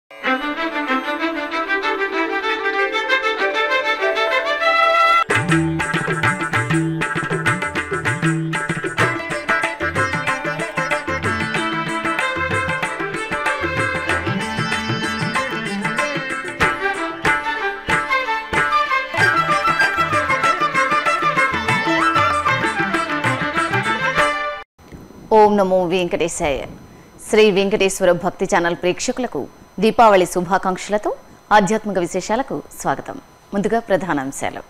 ఓం నమో వెంకటేశాయ శ్రీ వెంకటేశ్వర భక్తి ఛానల్ ప్రేక్షకులకు దీపావళి శుభాకాంక్షలతో ఆధ్యాత్మిక విశేషాలకు స్వాగతం ముందుగా ప్రధానాంశాలు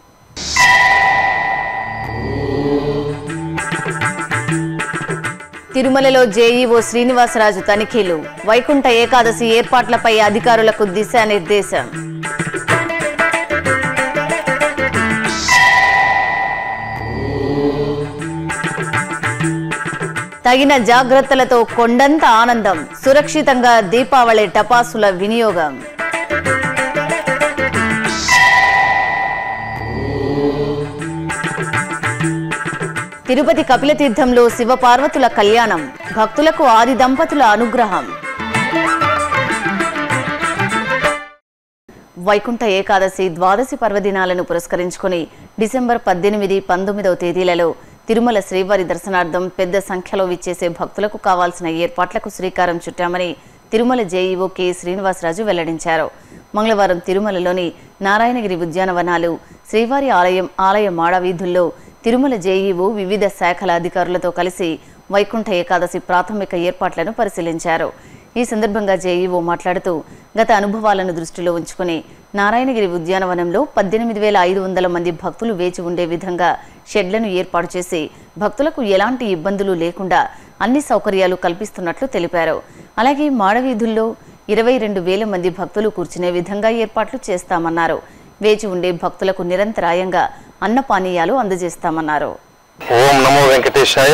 తిరుమలలో జేఈఓ శ్రీనివాసరాజు తనిఖీలు వైకుంఠ ఏకాదశి ఏర్పాట్లపై అధికారులకు దిశానిర్దేశం తగిన జాగ్రత్తలతో కొండంత ఆనందం సురక్షితంగా దీపావళి టపాసుల వినియోగం తిరుపతి కపిలతీర్థంలో శివపార్వతుల కళ్యాణం భక్తులకు ఆది దంపతుల అనుగ్రహం వైకుంఠ ఏకాదశి ద్వాదశి పర్వదినాలను పురస్కరించుకుని డిసెంబర్ పద్దెనిమిది పంతొమ్మిదవ తేదీలలో తిరుమల శ్రీవారి దర్శనార్థం పెద్ద సంఖ్యలో విచ్చేసే భక్తులకు కావాల్సిన ఏర్పాట్లకు శ్రీకారం చుట్టామని తిరుమల జేఈఓ కె శ్రీనివాసరాజు వెల్లడించారు మంగళవారం తిరుమలలోని నారాయణగిరి ఉద్యానవనాలు శ్రీవారి ఆలయం ఆలయ మాడ వీధుల్లో తిరుమల జేఈఓ వివిధ శాఖల అధికారులతో కలిసి వైకుంఠ ఏకాదశి ప్రాథమిక ఏర్పాట్లను పరిశీలించారు ఈ సందర్భంగా జేఈఓ మాట్లాడుతూ గత అనుభవాలను దృష్టిలో ఉంచుకుని నారాయణగిరి ఉద్యానవనంలో పద్దెనిమిది వేల ఐదు వందల మంది భక్తులు వేచి ఉండే విధంగా షెడ్లను ఏర్పాటు చేసి భక్తులకు ఎలాంటి ఇబ్బందులు లేకుండా అన్ని సౌకర్యాలు కల్పిస్తున్నట్లు తెలిపారు అలాగే మాడవీధుల్లో ఇరవై రెండు వేల మంది భక్తులు కూర్చునే విధంగా ఏర్పాట్లు చేస్తామన్నారు వేచి ఉండే భక్తులకు నిరంతరాయంగా అన్నపానీయాలు అందజేస్తామన్నారు ఓం నమో వెంకటేశాయ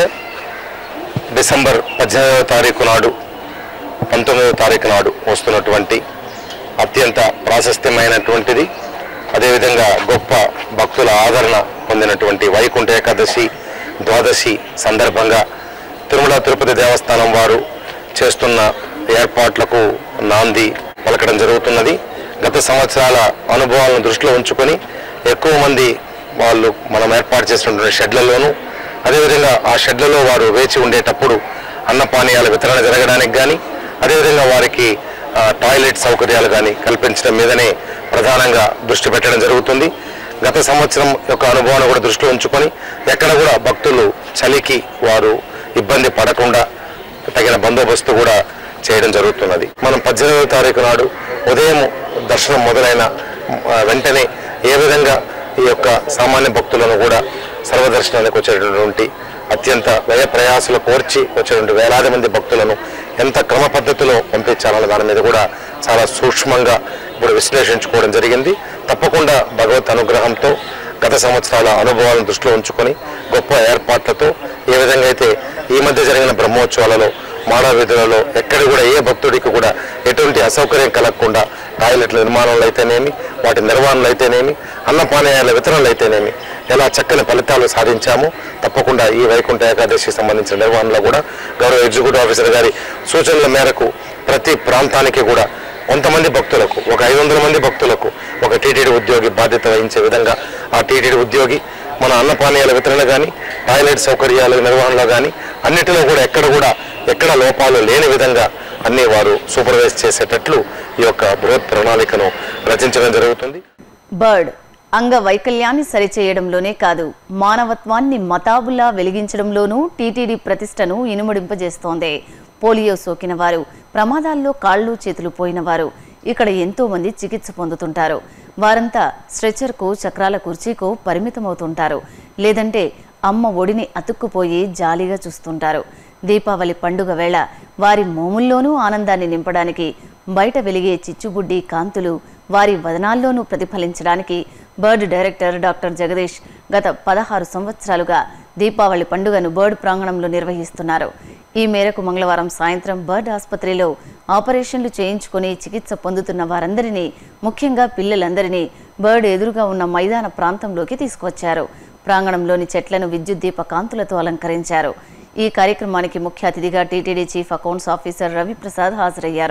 డిసెంబర్ పద్దెనిమిదవ తారీఖు నాడు పంతొమ్మిదవ తారీఖు నాడు వస్తున్నటువంటి అత్యంత ప్రాశస్త్యమైనటువంటిది అదేవిధంగా గొప్ప భక్తుల ఆదరణ పొందినటువంటి వైకుంఠ ఏకాదశి ద్వాదశి సందర్భంగా తిరుమల తిరుపతి దేవస్థానం వారు చేస్తున్న ఏర్పాట్లకు నాంది పలకడం జరుగుతున్నది గత సంవత్సరాల అనుభవాలను దృష్టిలో ఉంచుకొని ఎక్కువ మంది వాళ్ళు మనం ఏర్పాటు చేసినటువంటి షెడ్లలోనూ అదేవిధంగా ఆ షెడ్లలో వారు వేచి ఉండేటప్పుడు అన్నపానీయాల వితరణ జరగడానికి కానీ అదేవిధంగా వారికి ఆ, టాయిలెట్ సౌకర్యాలు కానీ కల్పించడం మీదనే ప్రధానంగా దృష్టి పెట్టడం జరుగుతుంది గత సంవత్సరం యొక్క అనుభవాన్ని కూడా దృష్టిలో ఉంచుకొని ఎక్కడ కూడా భక్తులు చలికి వారు ఇబ్బంది పడకుండా తగిన బందోబస్తు కూడా చేయడం జరుగుతున్నది మనం పద్దెనిమిదవ తారీఖు నాడు ఉదయం దర్శనం మొదలైన ఆ, వెంటనే ఏ విధంగా ఈ యొక్క సామాన్య భక్తులను కూడా సర్వదర్శనానికి వచ్చేటటువంటి అత్యంత వ్యయ ప్రయాసాలు కోర్చి వచ్చేటువంటి వేలాది మంది భక్తులను ఎంత క్రమ పద్ధతిలో పంపించాలన్న దాని మీద కూడా చాలా సూక్ష్మంగా ఇప్పుడు విశ్లేషించుకోవడం జరిగింది తప్పకుండా భగవత్ అనుగ్రహంతో గత సంవత్సరాల అనుభవాలను దృష్టిలో ఉంచుకొని గొప్ప ఏర్పాట్లతో ఏ విధంగా అయితే ఈ మధ్య జరిగిన బ్రహ్మోత్సవాలలో మాడా వీధులలో ఎక్కడ కూడా ఏ భక్తుడికి కూడా ఎటువంటి అసౌకర్యం కలగకుండా టాయిలెట్ల నిర్మాణంలో అయితేనేమి వాటి నిర్వహణలు అయితేనేమి అన్నపానీయాల వితరణలు అయితేనేమి ఎలా చక్కని ఫలితాలు సాధించామో తప్పకుండా ఈ వైకుంఠ ఏకాదశి సంబంధించిన నిర్వహణలో కూడా గౌరవ ఎగ్జిక్యూటివ్ ఆఫీసర్ గారి సూచనల మేరకు ప్రతి ప్రాంతానికి కూడా కొంతమంది భక్తులకు ఒక ఐదు వందల మంది భక్తులకు ఒక టీటీడీ ఉద్యోగి బాధ్యత వహించే విధంగా ఆ టీటీడీ ఉద్యోగి మన అన్నపానీయాల వితరణ కానీ టాయిలెట్ సౌకర్యాల నిర్వహణలో కానీ అన్నిటిలో కూడా ఎక్కడ కూడా ఎక్కడ లోపాలు లేని విధంగా అన్ని వారు సూపర్వైజ్ చేసేటట్లు ఈ యొక్క బృహత్ ప్రణాళికను రచించడం జరుగుతుంది బర్డ్ అంగవైకల్యాన్ని సరిచేయడంలోనే కాదు మానవత్వాన్ని మతాబుల్లా వెలిగించడంలోనూ టీటీడీ ప్రతిష్టను ఇనుమడింపజేస్తోంది పోలియో సోకిన వారు ప్రమాదాల్లో కాళ్ళు చేతులు పోయిన వారు ఇక్కడ ఎంతో మంది చికిత్స పొందుతుంటారు వారంతా స్ట్రెచర్కు చక్రాల కుర్చీకు పరిమితమవుతుంటారు లేదంటే అమ్మ ఒడిని అతుక్కుపోయి జాలిగా చూస్తుంటారు దీపావళి పండుగ వేళ వారి మోముల్లోనూ ఆనందాన్ని నింపడానికి బయట వెలిగే చిచ్చుబుడ్డి కాంతులు వారి వదనాల్లోనూ ప్రతిఫలించడానికి బర్డ్ డైరెక్టర్ డాక్టర్ జగదీష్ గత పదహారు సంవత్సరాలుగా దీపావళి పండుగను బర్డ్ ప్రాంగణంలో నిర్వహిస్తున్నారు ఈ మేరకు మంగళవారం సాయంత్రం బర్డ్ ఆసుపత్రిలో ఆపరేషన్లు చేయించుకుని చికిత్స పొందుతున్న వారందరినీ ముఖ్యంగా పిల్లలందరినీ బర్డ్ ఎదురుగా ఉన్న మైదాన ప్రాంతంలోకి తీసుకువచ్చారు ప్రాంగణంలోని చెట్లను విద్యుత్ దీప కాంతులతో అలంకరించారు ఈ కార్యక్రమానికి ముఖ్య అతిథిగా TTD chief accounts officer Raviprasad హాజరయ్యారు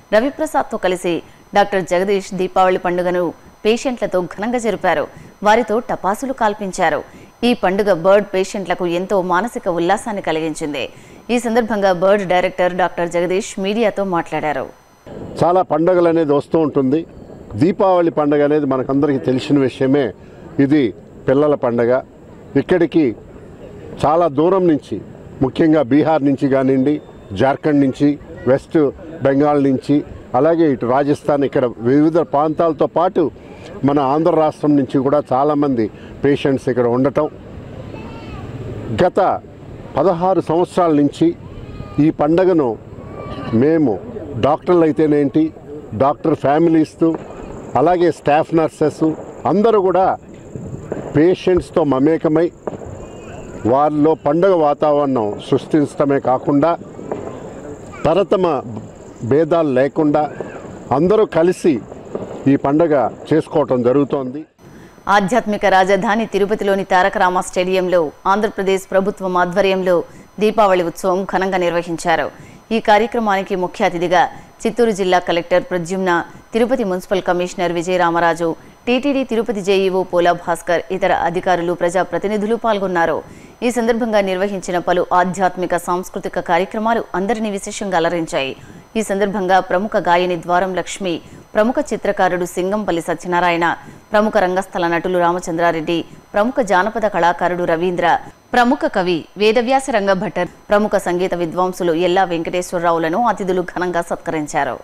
రవిప్రసాద్తో కలిసి డాక్టర్ జగదీష్ దీపావళి పండుగను పేషెంట్లతో ఘనంగా జరిపారు వారితో టపాసులు కాల్పించారు ఈ పండుగ బర్డ్ పేషెంట్లకు ఎంతో మానసిక ఉల్లాసాన్ని కలిగించింది ఈ సందర్భంగా బర్డ్ డైరెక్టర్ డాక్టర్ జగదీష్ మీడియాతో మాట్లాడారు చాలా పండగలు అనేది వస్తూ ఉంటుంది దీపావళి పండగ అనేది మనకందరికీ తెలిసిన విషయమే ఇది పిల్లల పండగ ఇక్కడికి చాలా దూరం నుంచి ముఖ్యంగా బీహార్ నుంచి కానివ్వండి జార్ఖండ్ నుంచి వెస్ట్ బెంగాల్ నుంచి అలాగే ఇటు రాజస్థాన్ ఇక్కడ వివిధ ప్రాంతాలతో పాటు మన ఆంధ్ర రాష్ట్రం నుంచి కూడా చాలామంది పేషెంట్స్ ఇక్కడ ఉండటం గత పదహారు సంవత్సరాల నుంచి ఈ పండగను మేము డాక్టర్లు అయితేనేంటి డాక్టర్ ఫ్యామిలీస్తో అలాగే స్టాఫ్ నర్సెస్ అందరూ కూడా పేషెంట్స్తో మమేకమై వారిలో పండగ వాతావరణం సృష్టించడమే కాకుండా తరతమ భేదాలు లేకుండా అందరూ కలిసి ఈ పండగ చేసుకోవటం జరుగుతోంది ఆధ్యాత్మిక రాజధాని తిరుపతిలోని తారక రామ స్టేడియంలో ఆంధ్రప్రదేశ్ ప్రభుత్వం ఆధ్వర్యంలో దీపావళి ఉత్సవం ఘనంగా నిర్వహించారు ఈ కార్యక్రమానికి ముఖ్య అతిథిగా చిత్తూరు జిల్లా collector Pradyumna Tirupati municipal commissioner Vijayaramaraju TTD Tirupati JEO Pola Bhaskar ఇతర అధికారులు ప్రజాప్రతినిధులు పాల్గొన్నారు ఈ సందర్భంగా నిర్వహించిన పలు ఆధ్యాత్మిక సాంస్కృతిక కార్యక్రమాలు అందరినీ విశేషంగా అలరించాయి ఈ సందర్భంగా ప్రముఖ గాయని ద్వారం లక్ష్మి ప్రముఖ చిత్రకారుడు సింగంపల్లి సత్యనారాయణ ప్రముఖ రంగస్థల నటులు రామచంద్రారెడ్డి ప్రముఖ జానపద కళాకారుడు రవీంద్ర ప్రముఖ కవి వేదవ్యాస రంగ భట్టర్ ప్రముఖ సంగీత విద్వాంసులు ఎల్లా వెంకటేశ్వరరావులను అతిథులు ఘనంగా సత్కరించారు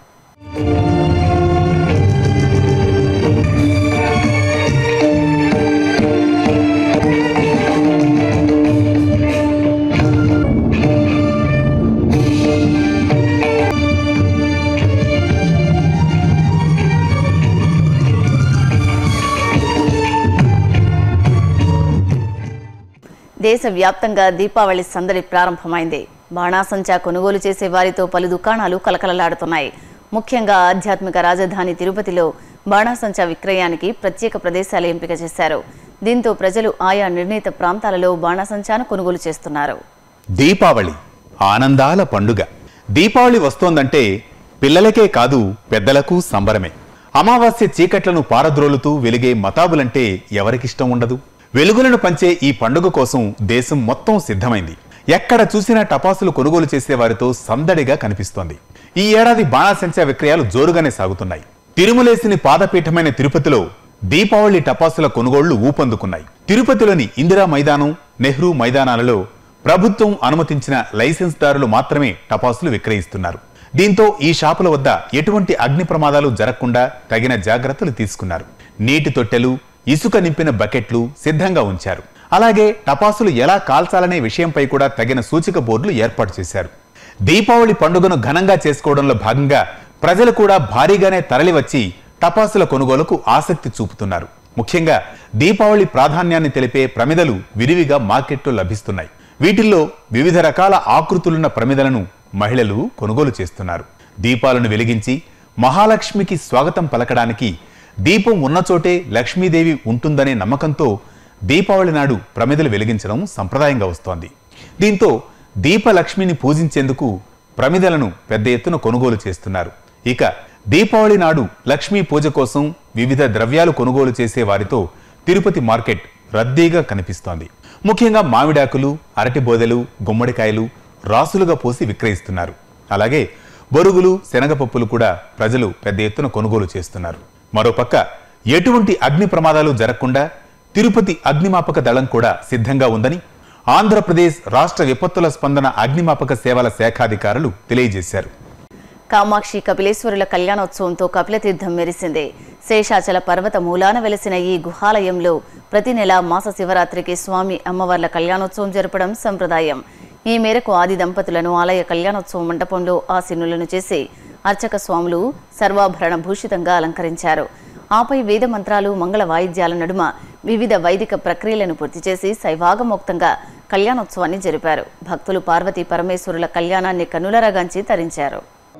దేశవ్యాప్తంగా దీపావళి సందడి ప్రారంభమైంది బాణాసంచా కొనుగోలు చేసే వారితో పలు దుకాణాలు కలకలలాడుతున్నాయి ముఖ్యంగా ఆధ్యాత్మిక రాజధాని తిరుపతిలో బాణాసంచా విక్రయానికి ప్రత్యేక ప్రదేశాలు ఎంపిక చేశారు దీంతో ప్రజలు ఆయా నిర్ణీత ప్రాంతాలలో బాణాసంచాను కొనుగోలు చేస్తున్నారు దీపావళి ఆనందాల పండుగ దీపావళి వస్తోందంటే పిల్లలకే కాదు పెద్దలకు సంబరమే అమావాస్య చీకట్లను పారద్రోలుతూ వెలిగే మతాబులంటే ఎవరికిష్టం ఉండదు వెలుగులను పంచే ఈ పండుగ కోసం దేశం మొత్తం సిద్ధమైంది ఎక్కడ చూసినా టపాసులు కొనుగోలు చేసే వారితో సందడిగా కనిపిస్తోంది ఈ ఏడాది బాణాసంచా విక్రయాలు జోరుగానే సాగుతున్నాయి తిరుమలేసిని పాదపీఠమైన తిరుపతిలో దీపావళి టపాసుల కొనుగోళ్లు ఊపందుకున్నాయి తిరుపతిలోని ఇందిరా మైదానం నెహ్రూ మైదానాలలో ప్రభుత్వం అనుమతించిన లైసెన్స్దారులు మాత్రమే టపాసులు విక్రయిస్తున్నారు దీంతో ఈ షాపుల వద్ద ఎటువంటి అగ్ని ప్రమాదాలు జరగకుండా తగిన జాగ్రత్తలు తీసుకున్నారు నీటి తొట్టెలు ఇసుక నింపిన బకెట్లు సిద్ధంగా ఉంచారు అలాగే టపాసులు ఎలా కాల్చాలనే విషయంపై కూడా తగిన సూచిక బోర్డులు ఏర్పాటు చేశారు దీపావళి పండుగను ఘనంగా చేసుకోవడంలో భాగంగా ప్రజలు కూడా భారీగానే తరలివచ్చి టపాసుల కొనుగోలుకు ఆసక్తి చూపుతున్నారు ముఖ్యంగా దీపావళి ప్రాధాన్యాన్ని తెలిపే ప్రమిదలు విరివిగా మార్కెట్లో లభిస్తున్నాయి వీటిల్లో వివిధ రకాల ఆకృతులున్న ప్రమిదలను మహిళలు కొనుగోలు చేస్తున్నారు దీపాలను వెలిగించి మహాలక్ష్మికి స్వాగతం పలకడానికి దీపం ఉన్న చోటే లక్ష్మీదేవి ఉంటుందనే నమ్మకంతో దీపావళి నాడు ప్రమిదలు వెలిగించడం సంప్రదాయంగా వస్తోంది దీంతో దీపలక్ష్మిని పూజించేందుకు ప్రమిదలను పెద్ద ఎత్తున కొనుగోలు చేస్తున్నారు ఇక దీపావళి నాడు లక్ష్మీ పూజ కోసం వివిధ ద్రవ్యాలు కొనుగోలు చేసే వారితో తిరుపతి మార్కెట్ రద్దీగా కనిపిస్తోంది ముఖ్యంగా మామిడాకులు అరటి బోదెలు గుమ్మడికాయలు రాసులుగా పోసి విక్రయిస్తున్నారు అలాగే బొరుగులు శనగపప్పులు కూడా ప్రజలు పెద్ద ఎత్తున కొనుగోలు చేస్తున్నారు మరోపక్క ఎటువంటి అగ్ని ప్రమాదాలు జరగకుండా తిరుపతి అగ్నిమాపక దళం కూడా సిద్ధంగా ఉందని ఆంధ్రప్రదేశ్ రాష్ట్ర విపత్తుల స్పందన అగ్నిమాపక సేవల శాఖాధికారులు తెలియజేశారు కామాక్షి కపిలేశ్వరుల కళ్యాణోత్సవంతో కపిలతీర్థం మెరిసింది శేషాచల పర్వత మూలాన వెలసిన ఈ గుహాలయంలో ప్రతి నెల మాస శివరాత్రికి స్వామి అమ్మవార్ల కళ్యాణోత్సవం జరపడం సంప్రదాయం ఈ మేరకు ఆది దంపతులను ఆలయ కళ్యాణోత్సవ మండపంలో ఆసీనులను చేసి అర్చక స్వాములు సర్వాభరణ భూషితంగా అలంకరించారు ఆపై వేద మంత్రాలు మంగళ వాయిద్యాల నడుమ వివిధ వైదిక ప్రక్రియలను పూర్తి చేసి శైవాగమోక్తంగా కళ్యాణోత్సవాన్ని జరిపారు భక్తులు పార్వతీ పరమేశ్వరుల కళ్యాణాన్ని కన్నులరగాంచి తరించారు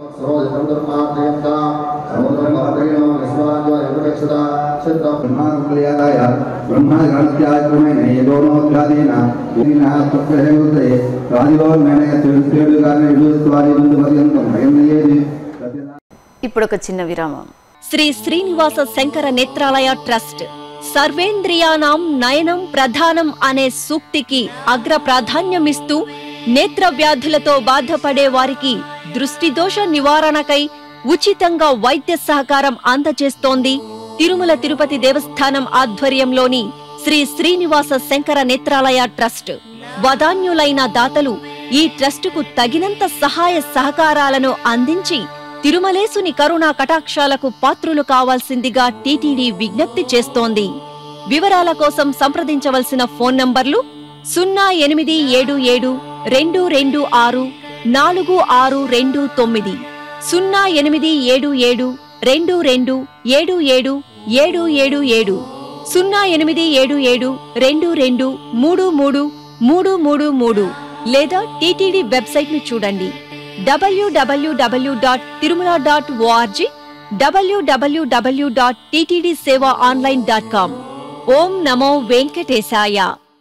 బ్రహ్మాయ బ్రహ్మగణత్యాక్రమేణ ఏదోనోధ్యాదేన ఉదయే రాజులో మేనయ తెలుగు గారిని ఎదురుత్వాది ముందు పర్యంతం భయం అయ్యేది ఇప్పుడు ఒక చిన్న విరామం శ్రీ శ్రీనివాస శంకర నేత్రాలయ ట్రస్ట్ సర్వేంద్రియానాం నయనం ప్రధానం అనే సూక్తికి అగ్ర ప్రాధాన్యమిస్తూ నేత్ర వ్యాధులతో బాధపడే వారికి దృష్టి దోష నివారణకై ఉచితంగా వైద్య సహకారం అందజేస్తోంది తిరుమల తిరుపతి దేవస్థానం ఆధ్వర్యంలోని శ్రీ శ్రీనివాస శంకర నేత్రాలయ ట్రస్ట్ వదాన్యులైన దాతలు ఈ ట్రస్టుకు తగినంత సహాయ సహకారాలను అందించి తిరుమలేసుని కరుణా కటాక్షాలకు పాత్రులు కావాల్సిందిగా టీటీడీ విజ్ఞప్తి చేస్తోంది వివరాల కోసం సంప్రదించవలసిన ఫోన్ నంబర్లు సున్నా ఎనిమిది ఏడు ఏడు రెండు రెండు ఆరు నాలుగు ఆరు రెండు తొమ్మిది సున్నా ఎనిమిది ఏడు ఏడు రెండు రెండు ఏడు ఏడు ఏడు ఏడు ఏడు సున్నా ఎనిమిది ఏడు ఏడు రెండు రెండు మూడు మూడు మూడు మూడు మూడు లేదా టీటీడీ వెబ్సైట్ ను చూడండి WWW dot Tirumala dot ORG WWW dot TTD seva online dot com ఓం నమో వెంకటేశాయ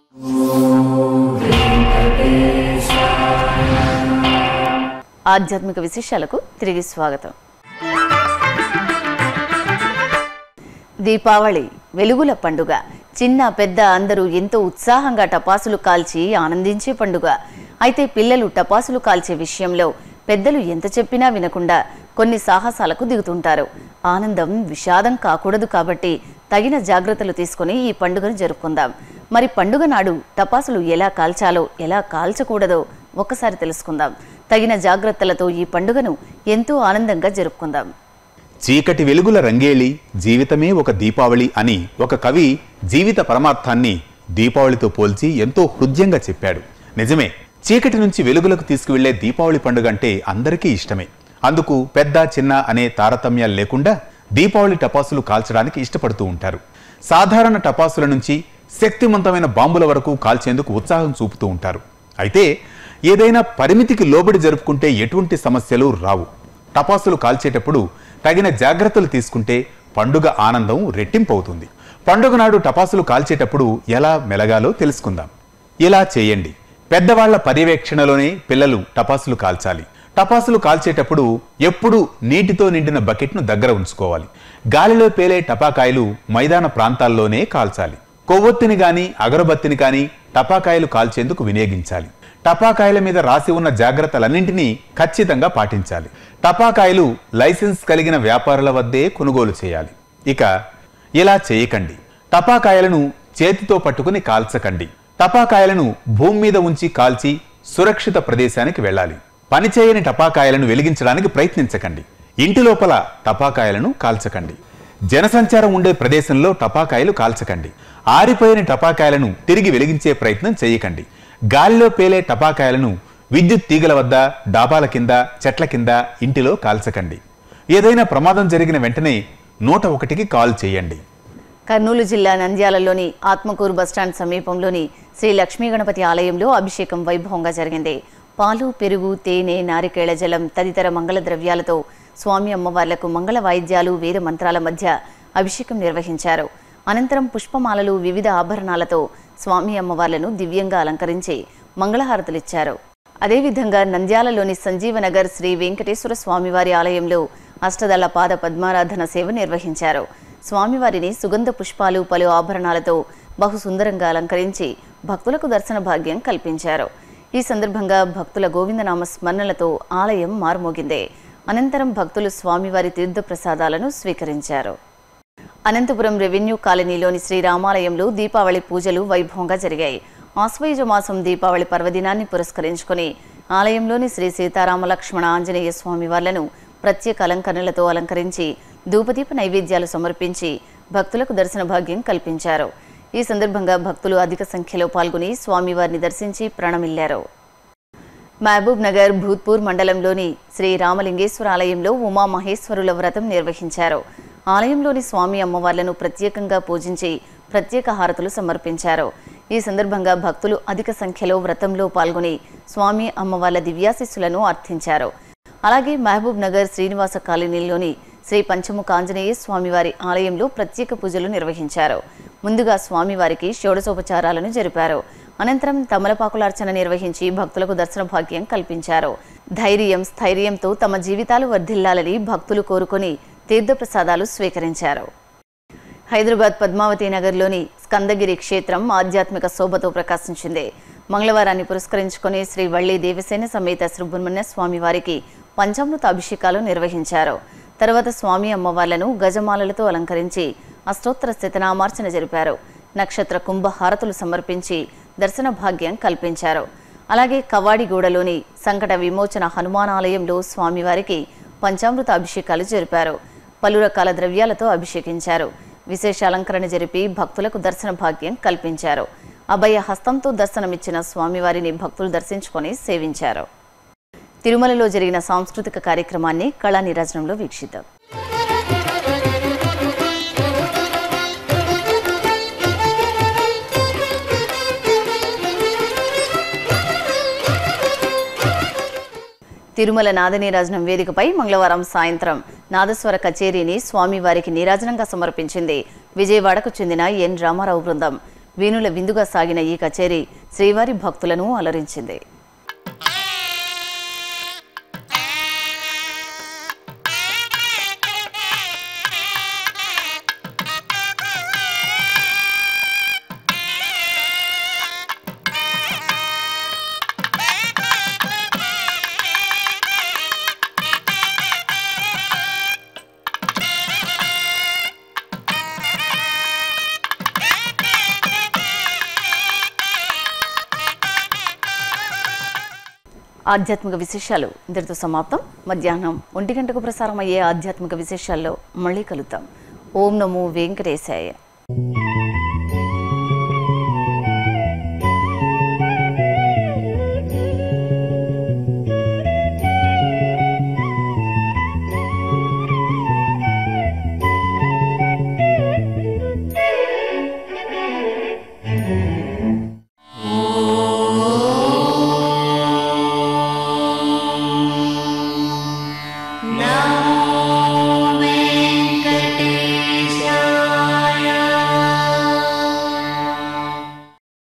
ఆధ్యాత్మిక విశేషాలకు తిరిగి స్వాగతం దీపావళి వెలుగుల పండుగ చిన్న పెద్ద అందరూ ఎంతో ఉత్సాహంగా టపాసులు కాల్చి ఆనందించే పండుగ అయితే పిల్లలు టపాసులు కాల్చే విషయంలో పెద్దలు ఎంత చెప్పినా వినకుండా కొన్ని సాహసాలకు దిగుతుంటారు ఆనందం విషాదం కాకూడదు కాబట్టి తగిన జాగ్రత్తలు తీసుకొని ఈ పండుగను జరుపుకుందాం మరి పండుగ నాడు టపాసులు ఎలా కాల్చాలో ఎలా కాల్చకూడదో ఒక్కసారి తెలుసుకుందాం తగిన జాగ్రత్తలతో ఈ పండుగను ఎంతో ఆనందంగా జరుపుకుందాం చీకటి వెలుగుల రంగేలి జీవితమే ఒక దీపావళి అని ఒక కవి జీవిత పరమార్థాన్ని దీపావళితో పోల్చి ఎంతో హృదయంగా చెప్పాడు నిజమే చీకటి నుంచి వెలుగులకు తీసుకువెళ్లే దీపావళి పండుగ అంటే అందరికీ ఇష్టమే అందుకు పెద్ద చిన్న అనే తారతమ్యాలు లేకుండా దీపావళి టపాసులు కాల్చడానికి ఇష్టపడుతూ ఉంటారు సాధారణ టపాసుల నుంచి శక్తివంతమైన బాంబుల వరకు కాల్చేందుకు ఉత్సాహం చూపుతూ ఉంటారు అయితే ఏదైనా పరిమితికి లోబడి జరుపుకుంటే ఎటువంటి సమస్యలు రావు టపాసులు కాల్చేటప్పుడు తగిన జాగ్రత్తలు తీసుకుంటే పండుగ ఆనందం రెట్టింపవుతుంది పండుగ నాడు టపాసులు కాల్చేటప్పుడు ఎలా మెలగాలో తెలుసుకుందాం ఇలా చేయండి పెద్దవాళ్ల పర్యవేక్షణలోనే పిల్లలు టపాసులు కాల్చాలి టపాసులు కాల్చేటప్పుడు ఎప్పుడూ నీటితో నిండిన బకెట్ను దగ్గర ఉంచుకోవాలి గాలిలో పేలే టపాకాయలు మైదాన ప్రాంతాల్లోనే కాల్చాలి కొవ్వొత్తిని గాని అగరబత్తిని గాని టపాకాయలు కాల్చేందుకు వినియోగించాలి టపాకాయల మీద రాసి ఉన్న జాగ్రత్తలన్నింటినీ ఖచ్చితంగా పాటించాలి టపాకాయలు లైసెన్స్ కలిగిన వ్యాపారుల వద్దే కొనుగోలు చేయాలి ఇక ఇలా చేయకండి టపాకాయలను చేతితో పట్టుకుని కాల్చకండి టపాకాయలను భూమి మీద ఉంచి కాల్చి సురక్షిత ప్రదేశానికి వెళ్ళాలి పనిచేయని టపాకాయలను వెలిగించడానికి ప్రయత్నించకండి ఇంటి లోపల టపాకాయలను కాల్చకండి జనసంచారం ఉండే ప్రదేశంలో టపాకాయలు కాల్చకండి ఆరిపోయిన టపాకాయలను తిరిగి వెలిగించే ప్రయత్నం చేయకండి గాలిలో పేలే టపాకాయలను విద్యుత్ తీగల వద్ద డాబాల కింద చెట్ల కింద ఇంటిలో కాల్చకండి ఏదైనా ప్రమాదం జరిగిన వెంటనే నూట ఒకటికి కాల్ చేయండి కర్నూలు జిల్లా నంద్యాలలోని ఆత్మకూరు బస్టాండ్ సమీపంలోని శ్రీ లక్ష్మీ గణపతి ఆలయంలో అభిషేకం వైభవంగా జరిగింది పాలు పెరుగు తేనె నారికేళ జలం తదితర మంగళ ద్రవ్యాలతో స్వామి అమ్మవార్లకు మంగళ వాయిద్యాలు వేద మంత్రాల మధ్య అభిషేకం నిర్వహించారు అనంతరం పుష్పమాలలు వివిధ ఆభరణాలతో స్వామి అమ్మవార్లను దివ్యంగా అలంకరించి మంగళహారతులిచ్చారు అదేవిధంగా నంద్యాలలోని సంజీవనగర్ శ్రీ వెంకటేశ్వర స్వామివారి ఆలయంలో అష్టదళ పాద పద్మారాధన సేవ నిర్వహించారు స్వామివారిని సుగంధ పుష్పాలు పలు ఆభరణాలతో బహు సుందరంగా అలంకరించి భక్తులకు దర్శన భాగ్యం కల్పించారు ఈ సందర్భంగా భక్తుల గోవిందనామ స్మరణలతో ఆలయం మారుమోగింది అనంతరం భక్తులు స్వామివారి తీర్థప్రసాదాలను స్వీకరించారు అనంతపురం రెవెన్యూ కాలనీలోని శ్రీరామాలయంలో దీపావళి పూజలు వైభవంగా జరిగాయి ఆశ్వయుజ మాసం దీపావళి పర్వదినాన్ని పురస్కరించుకొని ఆలయంలోని శ్రీ సీతారామ లక్ష్మణ ఆంజనేయ స్వామి వార్లను ప్రత్యేక అలంకరణలతో అలంకరించి ధూపదీప నైవేద్యాలు సమర్పించి భక్తులకు దర్శన భాగ్యం కల్పించారు ఈ సందర్భంగా భక్తులు అధిక సంఖ్యలో పాల్గొని స్వామివారిని దర్శించి ప్రణమిల్లారు మహబూబ్ నగర్ భూత్పూర్ మండలంలోని శ్రీ రామలింగేశ్వర ఆలయంలో ఉమామహేశ్వరుల వ్రతం నిర్వహించారు ఆలయంలోని స్వామి అమ్మవార్లను ప్రత్యేకంగా పూజించి ప్రత్యేక హారతులు సమర్పించారు ఈ సందర్భంగా భక్తులు అధిక సంఖ్యలో వ్రతంలో పాల్గొని స్వామి అమ్మవార్ల దివ్యాశిస్సులను అర్థించారు అలాగే మహబూబ్ నగర్ శ్రీనివాస కాలనీలోని శ్రీ పంచముఖ ఆంజనేయ స్వామివారి ఆలయంలో ప్రత్యేక పూజలు నిర్వహించారు ముందుగా స్వామివారికి షోడశోపచారాలను జరిపారు అనంతరం తమలపాకులార్చన నిర్వహించి భక్తులకు దర్శన భాగ్యం కల్పించారు ధైర్యం స్థైర్యంతో తమ జీవితాలు వర్ధిల్లాలని భక్తులు కోరుకొని తీర్థప్రసాదాలు స్వీకరించారు హైదరాబాద్ పద్మావతి నగర్లోని స్కందగిరి క్షేత్రం ఆధ్యాత్మిక శోభతో ప్రకాశించింది మంగళవారాన్ని పురస్కరించుకొని శ్రీ వల్లి దేవసేన సమేత సుబ్రహ్మణ్య స్వామి వారికి పంచామృత అభిషేకాలు నిర్వహించారు తర్వాత స్వామి అమ్మవార్లను గజమాలలతో అలంకరించి అష్టోత్తర శతనామార్చన జరిపారు నక్షత్ర కుంభ హారతులు సమర్పించి దర్శన భాగ్యం కల్పించారు అలాగే కవాడిగూడలోని సంకట విమోచన హనుమానాలయంలో స్వామివారికి పంచామృత అభిషేకాలు జరిపారు పలు రకాల ద్రవ్యాలతో అభిషేకించారు విశేష అలంకరణ జరిపి భక్తులకు దర్శన భాగ్యం కల్పించారు అభయ హస్తంతో దర్శనమిచ్చిన స్వామివారిని భక్తులు దర్శించుకొని సేవించారు తిరుమలలో జరిగిన సాంస్కృతిక కార్యక్రమాన్ని కళా నీరాజనంలో వీక్షిద్దాం తిరుమల నాద నీరాజనం వేదికపై మంగళవారం సాయంత్రం నాదస్వర కచేరీని స్వామివారికి నీరాజనంగా సమర్పించింది విజయవాడకు చెందిన ఎన్ రామారావు బృందం వేణుల విందుగా సాగిన ఈ కచేరీ శ్రీవారి భక్తులను అలరించింది ఆధ్యాత్మిక విశేషాలు ఇంతటితో సమాప్తం మధ్యాహ్నం ఒంటి గంటకు ప్రసారం అయ్యే ఆధ్యాత్మిక విశేషాల్లో మళ్ళీ కలుద్దాం ఓం నమో వెంకటేశాయ